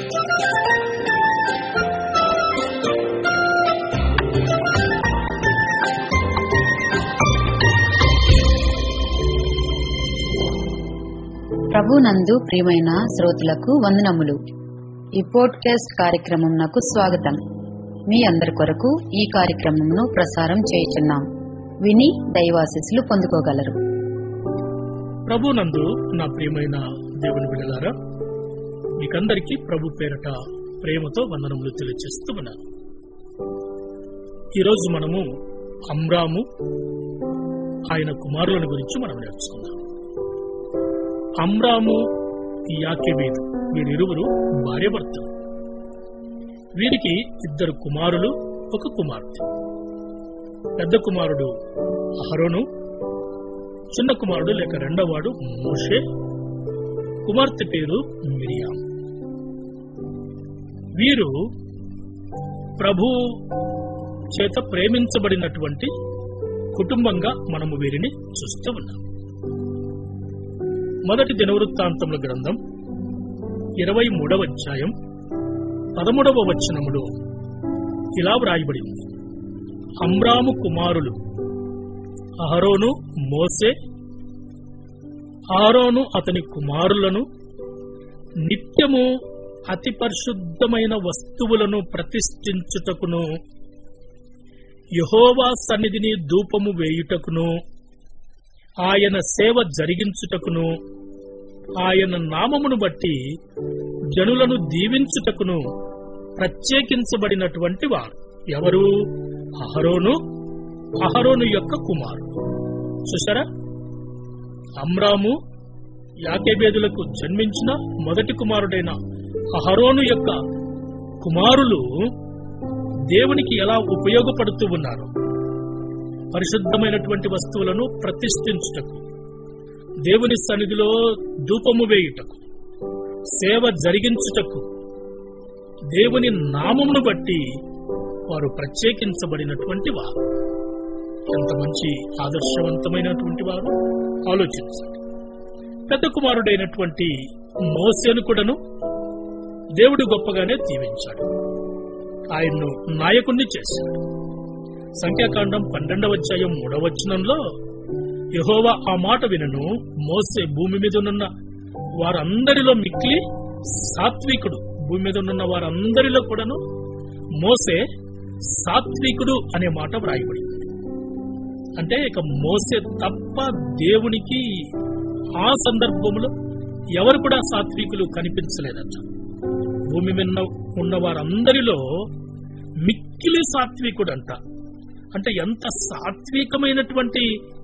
ప్రభునందు ప్రియమైన శ్రోతలకు వందనములు ఈ పోడ్కాస్ట్ కార్యక్రమం నాకు స్వాగతం మీ అందరి కొరకు ఈ కార్యక్రమమును ప్రసారం చేయుచున్నాం విని దైవాశీస్సులు పొందుకోగలరు ప్రభునందు నా ప్రియమైన దేవుని బిడ్డలారా మీకందరికీ ప్రభు పేరట ప్రేమతో వందనములు తెలియజేస్తూ ఉన్నాను ఈరోజు మనము అమ్రాము ఆయన కుమారులను గురించి మనం నేర్చుకుందాం అమ్రాము యాకెబేదు వీరిరువురు భార్యభర్తలు వీరికి ఇద్దరు కుమారులు ఒక కుమార్తె పెద్ద కుమారుడు అహరోను చిన్న కుమారుడు లేక రెండవవాడు మోషే కుమార్తె పేరు మిరియాం వీరు ప్రభు చేత ప్రేమించబడినటువంటి కుటుంబంగా మనము వీరిని చూస్తూ ఉన్నాం మొదటి దినవృత్తాంతముల గ్రంథం ఇరవై మూడవ అధ్యాయం పదమూడవ వచనములో ఇలా వ్రాయబడింది అమ్రాము కుమారులు అహరోను మోసే అహరోను అతని కుమారులను నిత్యము అతి పరిశుద్ధమైన వస్తువులను ప్రతిష్ఠించుటకును యహోవా సన్నిధిని ధూపము వేయుటకును ఆయన సేవ జరిగించుటకును ఆయన నామమును బట్టి జనులను దీవించుటకును ప్రత్యేకించబడినటువంటి వారు ఎవరు అహరోను అహరోను యొక్క కుమారుడు చూసారా అమ్రాము యాకేబేదులకు జన్మించిన మొదటి కుమారుడైన అహరోను యొక్క కుమారులు దేవునికి ఎలా ఉపయోగపడుతూ ఉన్నారు పరిశుద్ధమైనటువంటి వస్తువులను ప్రతిష్ఠించుటకు దేవుని సన్నిధిలో ధూపము వేయుటకు సేవ జరిగించుటకు దేవుని నామమును బట్టి వారు ప్రత్యేకించబడినటువంటి వారు ఎంత మంచి ఆదర్శవంతమైనటువంటి వారు ఆలోచించండి పెద్ద కుమారుడైనటువంటి మోసేను కూడాను దేవుడు గొప్పగానే దీవించాడు ఆయన్ను నాయకుణ్ణి చేశాడు సంఖ్యాకాండం పన్నెండవ అధ్యాయం మూడవ వచనంలో యహోవా ఆ మాట వినను మోసే భూమి మీద ఉన్న వారందరిలో మిక్కిలి సాత్వికుడు భూమి మీద ఉన్న వారందరిలో కూడాను మోసే సాత్వికుడు అనే మాట వ్రాయబడింది అంటే ఇక మోసే తప్ప దేవునికి ఆ సందర్భంలో ఎవరు కూడా సాత్వికులు కనిపించలేదట భూమి మీద ఉన్న వారందరిలో మిక్కిలి సాత్వికుడు అంట అంటే ఎంత సాత్వికమైనటువంటి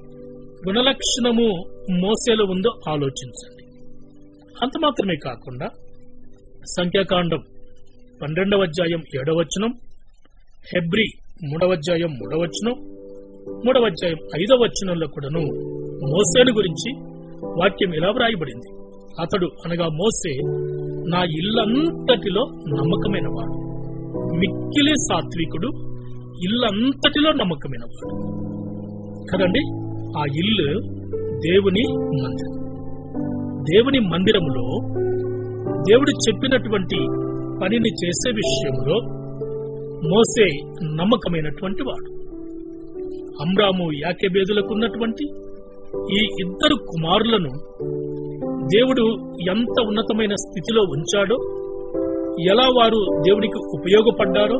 గుణలక్షణము మోసేలో ఉందో ఆలోచించండి అంత మాత్రమే కాకుండా సంఖ్యాకాండం పన్నెండవ అధ్యాయం ఏడవచనం హెబ్రి మూడవ అధ్యాయం మూడవచనం మూడవ అధ్యాయం ఐదవ వచనంలో కూడాను మోసేను గురించి వాక్యం ఇలా వ్రాయబడింది అతడు అనగా మోసే నా ఇల్లంతటిలో నమ్మకమైన వాడు మిక్కిలి సాత్వికుడు ఇల్లంతటిలో నమ్మకమైన వాడు కదండి ఆ ఇల్లు దేవుని మందిరం దేవుని మందిరములో దేవుడు చెప్పినటువంటి పనిని చేసే విషయంలో మోసే నమ్మకమైనటువంటి వాడు అమ్రాము యాకెబేదులకు ఉన్నటువంటి ఈ ఇద్దరు కుమారులను దేవుడు ఎంత ఉన్నతమైన స్థితిలో ఉంచాడో ఎలా వారు దేవునికి ఉపయోగపడ్డారో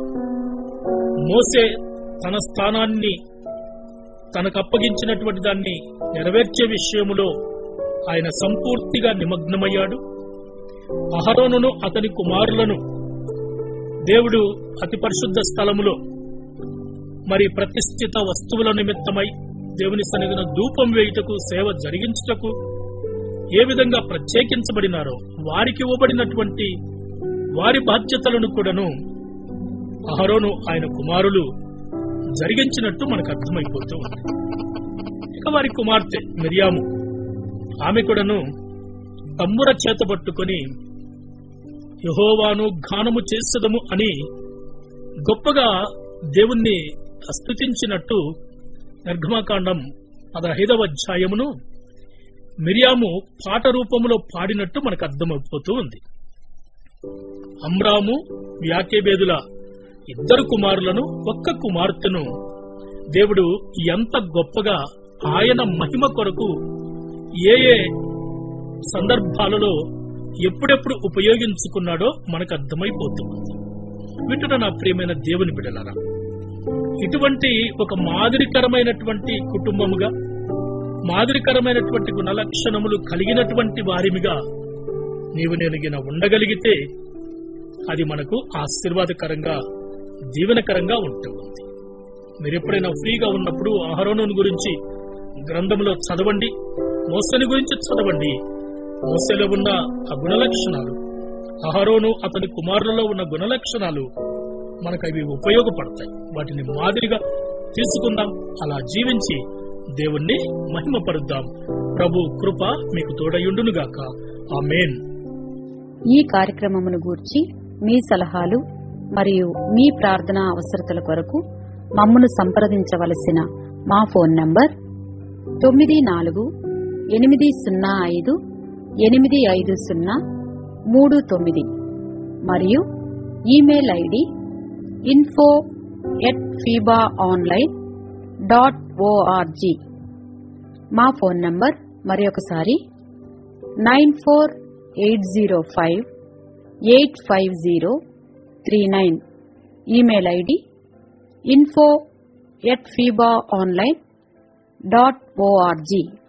మోసే తన స్థానాన్ని తనకు అప్పగించినటువంటి దాన్ని నెరవేర్చే విషయములో ఆయన సంపూర్తిగా నిమగ్నమయ్యాడు అహరోనును అతని కుమారులను దేవుడు అతి పరిశుద్ధ స్థలములో మరి ప్రతిష్ఠిత వస్తువుల నిమిత్తమై దేవుని సన్నిధిన ధూపం వేయుటకు సేవ జరిగించుటకు ఏ విధంగా ప్రత్యేకించబడినారో వారికి ఇవ్వబడినటువంటి వారి బాధ్యతలను కూడాను అహరోను ఆయన కుమారులు జరిగించినట్టు మనకు అర్థమైపోతూ ఉంది ఇక వారి కుమార్తె మిరియాము ఆమె కూడాను తమ్ముర చేత పట్టుకొని యహోవాను గానము చేసదము అని గొప్పగా దేవుణ్ణి స్తుతించినట్టు నిర్గమాకాండం పదహైదవ అధ్యాయమును మిరియాము పాట రూపంలో పాడినట్టు మనకు అర్థమైపోతూ ఉంది అమ్రాము వ్యాకేబేదుల ఇద్దరు కుమారులను ఒక్క కుమార్తెను దేవుడు ఎంత గొప్పగా ఆయన మహిమ కొరకు ఏ ఏ సందర్భాలలో ఎప్పుడెప్పుడు ఉపయోగించుకున్నాడో మనకు అర్థమైపోతుంది వింటున్న నా ప్రియమైన దేవుని బిడలారా ఇటువంటి ఒక మాదిరికరమైనటువంటి కుటుంబముగా మాదిరికరమైనటువంటి గుణలక్షణములు కలిగినటువంటి వారిమిగా నీవు నేను గిన ఉండగలిగితే అది మనకు ఆశీర్వాదకరంగా దీవెనకరంగా ఉంటుంది మీరు ఎప్పుడైనా ఫ్రీగా ఉన్నప్పుడు అహరోను గురించి గ్రంథంలో చదవండి మోసని గురించి చదవండి మోసలో ఉన్న ఆ గుణలక్షణాలు అహరోను అతని కుమారులలో ఉన్న గుణలక్షణాలు మనకు అవి ఉపయోగపడతాయి వాటిని మాదిరిగా తీసుకుందాం అలా జీవించి దేవుణ్ణి మహిమపరుద్దాం ప్రభు కృప మీకు తోడయుండునుగాక ఆమేన్ ఈ కార్యక్రమమును గూర్చి మీ సలహాలు మరియు మీ ప్రార్థన అవసరతల కొరకు మమ్మను సంప్రదించవలసిన మా ఫోన్ నంబర్ తొమ్మిది నాలుగు ఎనిమిది సున్నా ఐదు ఎనిమిది ఐదు సున్నా మూడు తొమ్మిది మరియు email ID info at FEBA online dot ORG మా ఫోన్ నంబర్ మరి ఒకసారి nine four eight zero five eight five zero three nine email ID info at FEBA online dot ORG